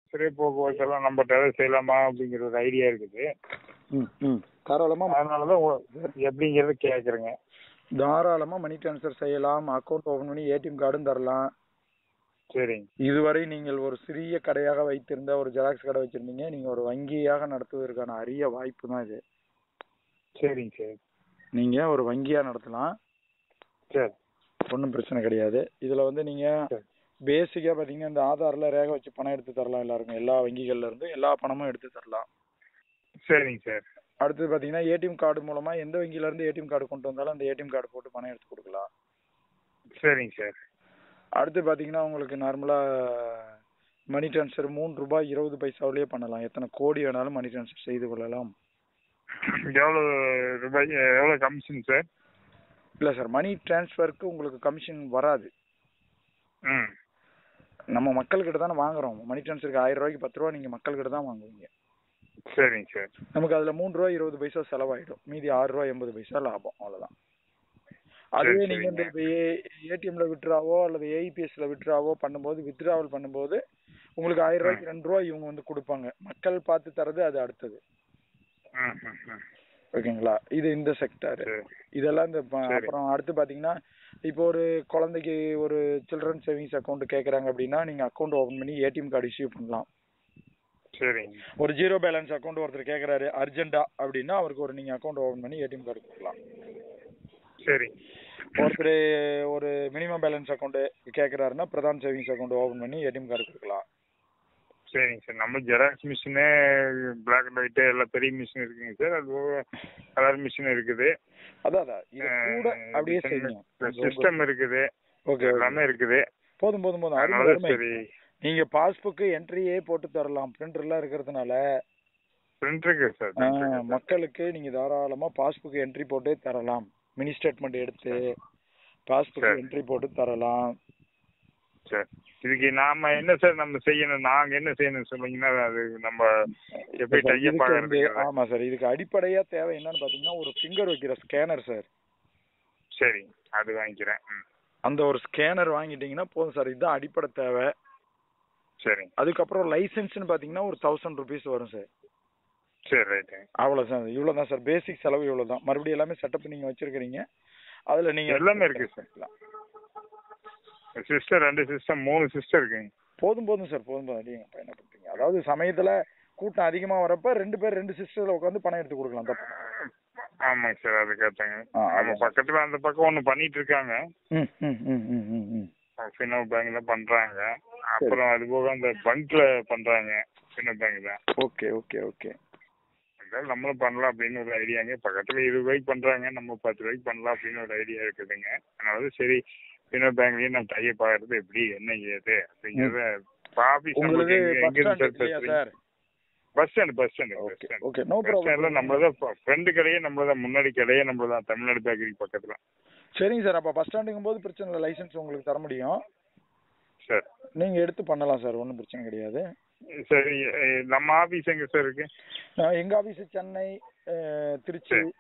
சிறை போக்குவரத்து எல்லாம் நம்ம டெவலப் செய்யலாமா அப்படிங்கிற ஒரு ஐடியா இருக்குது ம் ம் தாராளமாக அதனால தான் உ- எப்படிங்கிறத கேட்குறேங்க தாராளமாக மணி ட்ரான்ஸ்ஃபர் செய்யலாம் அக்கௌண்ட் ஓப்பன் பண்ணி ஏடிஎம் கார்டும் தரலாம் சரிங்க இதுவரை நீங்கள் ஒரு சிறிய கடையாக வைத்திருந்த ஒரு ஜெராக்ஸ் கடை வச்சிருந்தீங்க நீங்க ஒரு வங்கியாக நடத்துவதற்கான அரிய வாய்ப்பு தான் இது சரிங்க சார் நீங்க ஒரு வங்கியா நடத்தலாம் சரி ஒன்றும் பிரச்சனை கிடையாது இதுல வந்து நீங்க சரி. பேசிக்கா பாத்தீங்கன்னா இந்த ஆதார்ல ரேகை வச்சு பணம் எடுத்து தரலாம் எல்லாருக்கும் எல்லா வங்கிகள்ல இருந்து எல்லா பணமும் எடுத்து தரலாம் சரிங்க சார் அடுத்தது பாத்தீங்கன்னா ஏடிஎம் கார்டு மூலமா எந்த வங்கியில இருந்து ஏடிஎம் கார்டு கொண்டு வந்தாலும் அந்த ஏடிஎம் கார்டு போட்டு பணம் எடுத்து கொடுக்கலாம் சரிங்க சார் அடுத்து பாத்தீங்கன்னா உங்களுக்கு நார்மலா மணி ட்ரான்ஸ்ஃபர் மூணு ரூபாய் இருபது பைசாவிலேயே பண்ணலாம் எத்தனை கோடி வேணாலும் மணி ட்ரான்ஸ்ஃபர் செய்து கொள்ளலாம் எவ்வளோ ரூபாய் எவ்வளோ கமிஷன் சார் இல்ல சார் மணி ட்ரான்ஸ்ஃபருக்கு உங்களுக்கு கமிஷன் வராது ம் நம்ம மக்கள்கிட்ட தானே வாங்குறோம் மணி ட்ரான்ஸ்ஃபருக்கு ஆயிரம் ரூபாய்க்கு பத்து ரூபா நீங்க மக்கள்கிட்ட தான் வாங்குவீங்க சரிங்க சார் நமக்கு அதுல மூணு ரூபா இருபது பைசா செலவாயிடும் மீதி ஆறு ரூபா எண்பது பைசா லாபம் அவ்வளவுதான் அதுவே சரி, நீங்க இந்த ஏடிஎம்ல விட்ராவோ அல்லது ஏஇபிஎஸ்ல விட்ராவோ பண்ணும்போது வித்ட்ராவல் பண்ணும்போது உங்களுக்கு ஆயிரம் ரூபாய்க்கு ரெண்டு ரூபா இவங்க வந்து கொடுப்பாங்க மக்கள் பார்த்து தரது அது அடுத்தது ம் ம் ம் ஓகேங்களா இது இந்த செக்டார் சரி இதெல்லாம் இந்த ப- சரி. அப்புறம் அடுத்து பாத்தீங்கன்னா இப்போ ஒரு குழந்தைக்கு ஒரு சில்ட்ரன் சேவிங்ஸ் அக்கௌண்ட் கேக்குறாங்க அப்படின்னா நீங்க அக்கௌண்ட் ஓபன் பண்ணி ஏடிஎம் கார்டு இஷ்யூ பண்ணலாம் சரிங்க ஒரு ஜீரோ பேலன்ஸ் அக்கௌண்ட் ஒருத்தர் கேக்குறாரு அர்ஜென்ட்டா அப்படின்னா அவருக்கு ஒரு நீங்க அக்கௌண்ட் ஓபன் பண்ணி ஏடிஎம் கார்டு கொடுக்கலாம் சரி ஒருத்தர் ஒரு மினிமம் பேலன்ஸ் அக்கௌண்ட் கேக்குறாருன்னா பிரதான் சேவிங்ஸ் அக்கௌண்ட் ஓபன் பண்ணி ஏடிஎம் கார்டு கொடுக்கலாம் சரிங்க சார் நம்ம xerox machine black and white எல்லாம் பெரிய மிஷின் இருக்குங்க சார் அது போக கலர் மிஷின் இருக்குது அதான் அதான் இது கூட அப்படியே செய்யணும் சிஸ்டம் இருக்குது ஓகே எல்லாமே இருக்குது போதும் போதும் போதும் அருமை, அதனால அருமை. சரி நீங்க பாஸ்புக் என்ட்ரியே போட்டு தரலாம் பிரிண்டர்லாம் இருக்கிறதுனால பிரிண்ட் இருக்கு சார் ஆ, மக்களுக்கு நீங்க தாராளமா பாஸ்புக் என்ட்ரி போட்டே தரலாம் மினி ஸ்டேட்மெண்ட் எடுத்து பாஸ்புக் சரி. என்ட்ரி போட்டு தரலாம் சார் இதுக்கு நாம என்ன சார் நம்ம செய்யணும் நாங்க என்ன செய்யணும் சொன்னீங்கன்னா அது நம்ம எப்படி சார், டைப் இதுக்கு வந்து- ஆகிறது ஆமா சார் இதுக்கு அடிப்படையா தேவை என்னன்னு பாத்தீங்கன்னா ஒரு ஃபிங்கர் வைக்கிற ஸ்கேனர் சார் சரி அது வாங்கிக்கிறேன் ம் அந்த ஒரு ஸ்கேனர் வாங்கிட்டீங்கன்னா போதும் சார் இதுதான் அடிப்படை தேவை சரிங்க அதுக்கப்புறம் லைசன்ஸ்னு பாத்தீங்கன்னா ஒரு தௌசண்ட் ருபீஸ் வரும் சார் சரி ரைட்டு அவ்வளவு சார் இவ்வளவு தான் சார் பேசிக் செலவு இவ்வளவு தான் மறுபடியும் எல்லாமே செட்டப் நீங்க வச்சிருக்கீங்க அதுல நீங்க எல்லாமே இருக்கு சார். சிஸ்டர் ரெண்டு சிஸ்டம் மூணு சிஸ்டர் இருக்குங்க போதும் போதும் சார் போதும் போதும் அடிங்க பயணப்படுத்துங்க அதாவது சமயத்துல கூட்டம் அதிகமா வரப்ப ரெண்டு பேர் ரெண்டு சிஸ்டர்ல உட்காந்து பணம் எடுத்து கொடுக்கலாம் தப்பு ஆமாங்க சார் அது கேட்டாங்க ஆ, நம்ம அதான். பக்கத்துல அந்த பக்கம் ஒண்ணு பண்ணிட்டு இருக்காங்க ம் ம் ம் ம் ம் ம் ஃபினோ பேங்க்ல பண்றாங்க அப்புறம் அது போக அந்த பங்க்ல பண்றாங்க ஃபினோ பேங்க்ல ஓகே ஓகே ஓகே அதாவது நம்மளும் பண்ணலாம் அப்படின்னு ஒரு ஐடியாங்க பக்கத்துல இருபது ரூபாய்க்கு பண்றாங்க நம்ம பத்து ரூபாய்க்கு பண்ணலாம் அப்படின்னு ஒரு ஐடியா இருக்குதுங்க அதனால சரி ஃபினோ பேங்க்லயே நம்ம டைப் ஆகிறது எப்படி என்ன ஏது அப்படிங்கறத ஆபீஸ் உங்களுக்கு நம்மளுக்கு எங்க பஸ் எங்க ஸ்டாண்ட் இல்லையா இருந்து sir bus stand bus stand bus okay stand okay no bus ஸ்டாண்ட்ல ப்ராப்ளம் நம்மளதான் ஃப்ரெண்டு கடையே நம்மளதான் முன்னாடி கடையே நம்மளதான் தமிழ்நாடு பேக்கரி பக்கத்துல சரிங்க சார் அப்ப பஸ் ஸ்டாண்டுங்கும் போது பிரச்சனை இல்லை லைசன்ஸ் உங்களுக்கு தர முடியும் சார் நீங்க எடுத்து பண்ணலாம் சார் ஒன்றும் பிரச்சனை கிடையாது சரி அஹ் நம்ம ஆபீஸ் எங்க சார் இருக்கு அஹ் எங்க ஆபீஸ் சென்னை அஹ் திருச்சி சரி.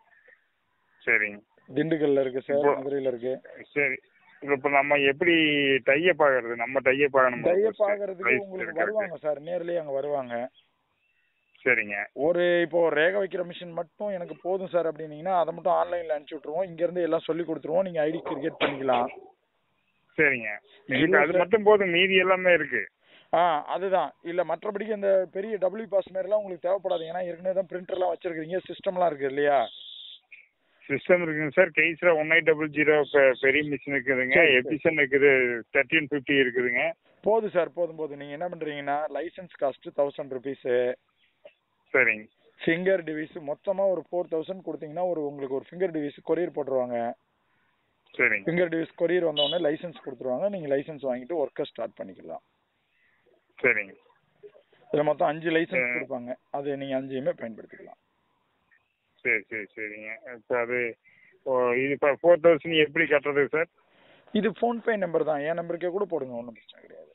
சரிங்க திண்டுக்கல்ல இருக்கு சார் இப்போ- மதுரையில இருக்கு சரி இப்ப நம்ம எப்படி டையப் ஆகுறது நம்ம டையப் ஆகணும் டைப் ஆகிறதுக்கு உங்களுக்கு வருவாங்க சார் நேர்லயே அங்க வருவாங்க சரிங்க ஒரு இப்போ ரேகை வைக்கிற மிஷின் மட்டும் எனக்கு போதும் சார் அப்படின்னீங்கன்னா அதை மட்டும் ஆன்லைன்ல அனுப்பிச்சு விட்டுருவோம் இங்க இருந்து எல்லாம் சொல்லி கொடுத்துருவோம் நீங்க ஐடி கிரிக்கெட் பண்ணிக்கலாம் சரிங்க இல்ல எனக்கு அது சார். மட்டும் போதும் மீதி எல்லாமே இருக்கு ஆ அதுதான் இல்ல மற்றபடிக்கு இந்த பெரிய டபிள்யூ பாஸ் மாதிரிலாம் உங்களுக்கு தேவைப்படாது ஏன்னா ஏற்கனவே தான் பிரிண்டர்லாம் வச்சிருக்கீங்க சிஸ்டம்லாம் இருக்கு இல்லையா சிஸ்டம் இருக்குங்க சார் கேஸ்ரா ஒன் எயிட் டபுள் ஜீரோ பெரிய மிஷின் இருக்குதுங்க சரி, சரி. எபிசன் இருக்குது தேர்ட்டின் ஃபிஃப்டி இருக்குதுங்க போதும் சார் போதும் போதும் நீங்க என்ன பண்றீங்கன்னா லைசன்ஸ் காஸ்ட் தௌசண்ட் ருபீஸ் சரிங்க ஃபிங்கர் டிவைஸ் மொத்தமா ஒரு ஃபோர் தௌசண்ட் கொடுத்தீங்கன்னா ஒரு உங்களுக்கு ஒரு ஃபிங்கர் டிவைஸ் கொரியர் போட்டுருவாங்க சரிங்க ஃபிங்கர் டிவைஸ் கொரியர் வந்த உடனே லைசன்ஸ் கொடுத்துருவாங்க நீங்க லைசன்ஸ் வாங்கிட்டு ஒர்க்கை ஸ்டார்ட் பண்ணிக்கலாம் சரிங்க இதுல மொத்தம் அஞ்சு லைசன்ஸ் ஆ. கொடுப்பாங்க அது நீங்க அஞ்சையுமே பயன்படுத்திக்கலாம் சரி சரி சரிங்க இப்போ அது ஓ இது இப்போ ஃபோர் தௌசண்ட் எப்படி கட்டுறது சார் இது ஃபோன்பே நம்பர் தான் என் நம்பருக்கே கூட போடுங்க ஒன்றும் பிரச்சனை கிடையாது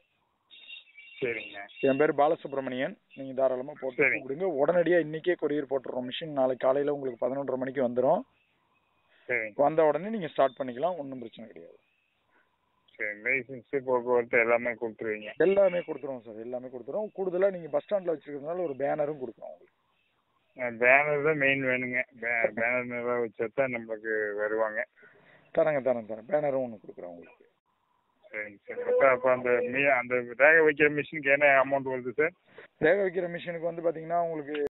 சரிங்க என் பேர் பாலசுப்ரமணியன் நீங்க தாராளமா போட்டு சரி. கூப்பிடுங்க உடனடியா இன்னைக்கே கொரியர் போட்டுறோம் மிஷின் நாளைக்கு காலையில உங்களுக்கு பதினொன்றரை மணிக்கு வந்துரும் சரிங்க வந்த உடனே நீங்க ஸ்டார்ட் பண்ணிக்கலாம் ஒன்றும் பிரச்சனை கிடையாது சரி லைசன்ஸு போக்குவரத்து எல்லாமே கொடுத்துருவீங்க எல்லாமே கொடுத்துருவோம் சார் எல்லாமே கொடுத்துருவோம் கூடுதலாக நீங்கள் பஸ் ஸ்டாண்டில் வச்சிருக்கிறதுனால ஒரு பேனரும் கொடுக்குறோம் உங்களுக்கு பேனர் தான் மெயின் வேணுங்க பேனர் நல்லா வச்சா தான் நம்மளுக்கு வருவாங்க தரேங்க தரேன் தரேன் பேனரும் ஒன்று கொடுக்குறோம் உங்களுக்கு சரிங்க சார் அப்போ அப்போ அந்த மீ அந்த ரேக வைக்கிற மிஷினுக்கு என்ன அமௌண்ட் வருது சார் வேக வைக்கிற மிஷினுக்கு வந்து பார்த்தீங்கன்னா உங்களுக்கு